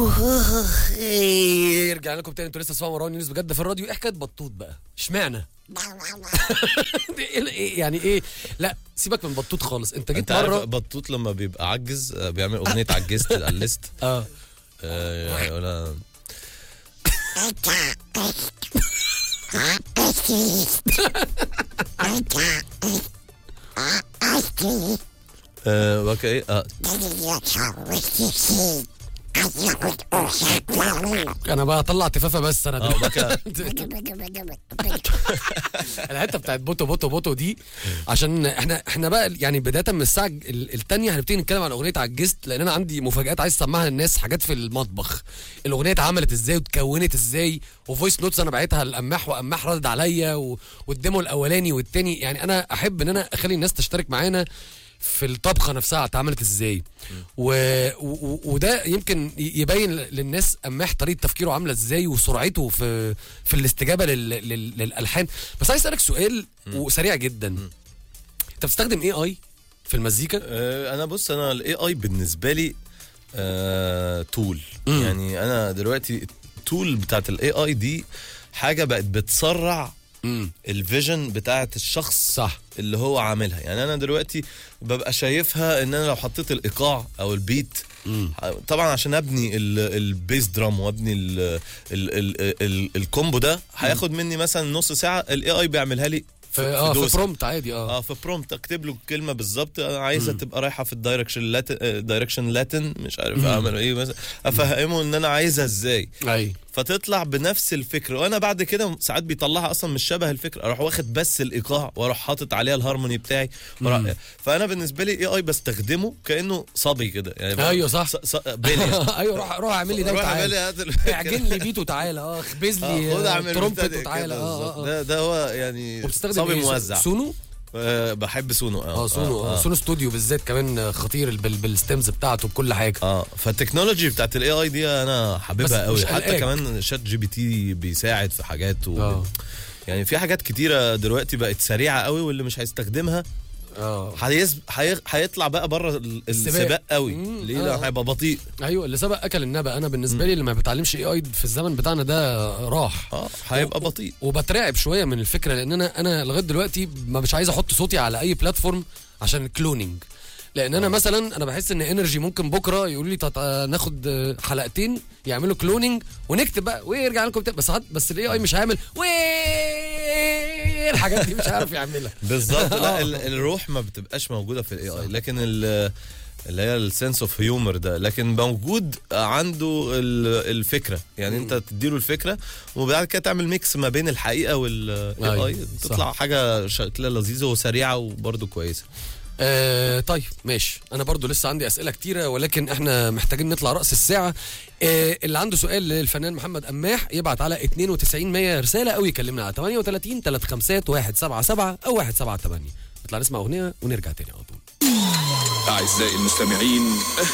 يرجع لكم تاني انتوا لسه اسمعوا مروان يونس بجد في الراديو ايه حكايه بطوط بقى اشمعنى دي إيه- إيه- يعني ايه لا سيبك من بطوط خالص انت جيت انت عارف مره بطوط لما بيبقى عجز آه، بيعمل اغنيه عجزت الست اه آه، يقولها آه، وكا ايه اه انا بقى اطلع تفافه بس انا اه وكا الحته بتاعت بوتو بوتو بوتو دي عشان احنا احنا بقى يعني بدايه من الساعه ال- التانية هنبتدي نتكلم عن اغنيه عجزت لان انا عندي مفاجات عايز اسمعها للناس حاجات في المطبخ الاغنيه اتعملت ازاي واتكونت ازاي وفويس نوتس انا بعتها لقماح وقماح رد عليا و- والديمو الاولاني والتاني يعني انا احب ان انا اخلي الناس تشترك معانا في الطبخه نفسها اتعملت ازاي و... و... وده يمكن ي- يبين للناس قماح طريقه تفكيره عامله ازاي وسرعته في في الاستجابه لل... لل... للالحان بس عايز اسالك سؤال وسريع جدا انت بتستخدم اي اي في المزيكا آه، انا بص انا الاي اي بالنسبه لي آه، تول مم. يعني انا دلوقتي التول بتاعت الاي اي دي حاجه بقت بتسرع امم الفيجن بتاعت الشخص صح اللي هو عاملها يعني انا دلوقتي ببقى شايفها ان انا لو حطيت الايقاع او البيت مم. طبعا عشان ابني ال- البيس درام وابني ال ال ال ال الكومبو ده هياخد مني مثلا نص ساعه الاي اي بيعملها لي في اه في دوسة. برومت عادي اه اه في برومت اكتب له الكلمه بالظبط انا عايزها تبقى رايحه في الدايركشن لاتن دايركشن لاتن مش عارف اعمل ايه مثلا افهمه ان انا عايزها ازاي اي فتطلع بنفس الفكره وانا بعد كده ساعات بيطلعها اصلا مش شبه الفكره اروح واخد بس الايقاع واروح حاطط عليها الهارموني بتاعي وأروح- فانا بالنسبه لي اي اي بستخدمه كانه صبي كده يعني أيوة صح. ص- ص- بلي ايوه روح روح اعمل لي ده روح اعمل لي وتعالى هات ال- اعجن لي بيت وتعالى اه خبز آه، لي خد آه، اعمل ترومبت بتاع وتعالى كده اه بالظبط. اه اه ده ده هو يعني وبتستخدم صبي إيه؟ موزع سونو آه، بحب سونو اه سونو اه سونو ستوديو بالذات كمان خطير بال- بالستيمز بتاعته بكل حاجه اه فالتكنولوجي بتاعت الاي اي دي انا بس حاببها مش قوي حتى قلقاك. كمان شات جي بي تي بيساعد في حاجات و... اه يعني في حاجات كتيره دلوقتي بقت سريعه قوي واللي مش هيستخدمها اه هيز... هي... هيطلع بقى بره ال- السباق. السباق قوي مم، ليه آه. لا هيبقى بطيء ايوه اللي سبق اكل النبأ انا بالنسبه لي اللي ما بتعلمش اي اي في الزمن بتاعنا ده راح اه هيبقى بطيء وبترعب شويه من الفكره لان انا انا لغايه دلوقتي ما مش عايز احط صوتي على اي بلاتفورم عشان الكلونينج لان انا مثلا انا بحس ان انرجي ممكن بكره يقولوا لي تط- ناخد آه، حلقتين يعملوا كلونينج ونكتب بقى ويرجع لكم بتاع بس حد بس الاي اي مش هيعمل وي الحاجات دي مش عارف يعملها بالظبط آه. لا ال- الروح ما بتبقاش موجوده في الاي اي لكن ال اللي هي السنس اوف هيومر ده لكن موجود عنده ال- الفكره يعني انت تديله الفكره وبعد كده تعمل ميكس ما بين الحقيقه والاي أيوة، اي صح. تطلع حاجه شكلها لذيذه وسريعه وبرده كويسه آه طيب ماشي انا برضو لسه عندي اسئله كتيره ولكن احنا محتاجين نطلع راس الساعه آه اللي عنده سؤال للفنان محمد قماح يبعت على 92 100 رساله او يكلمنا على 38 35 177 او 178 نطلع نسمع اغنيه ونرجع تاني على طول أعزائي المستمعين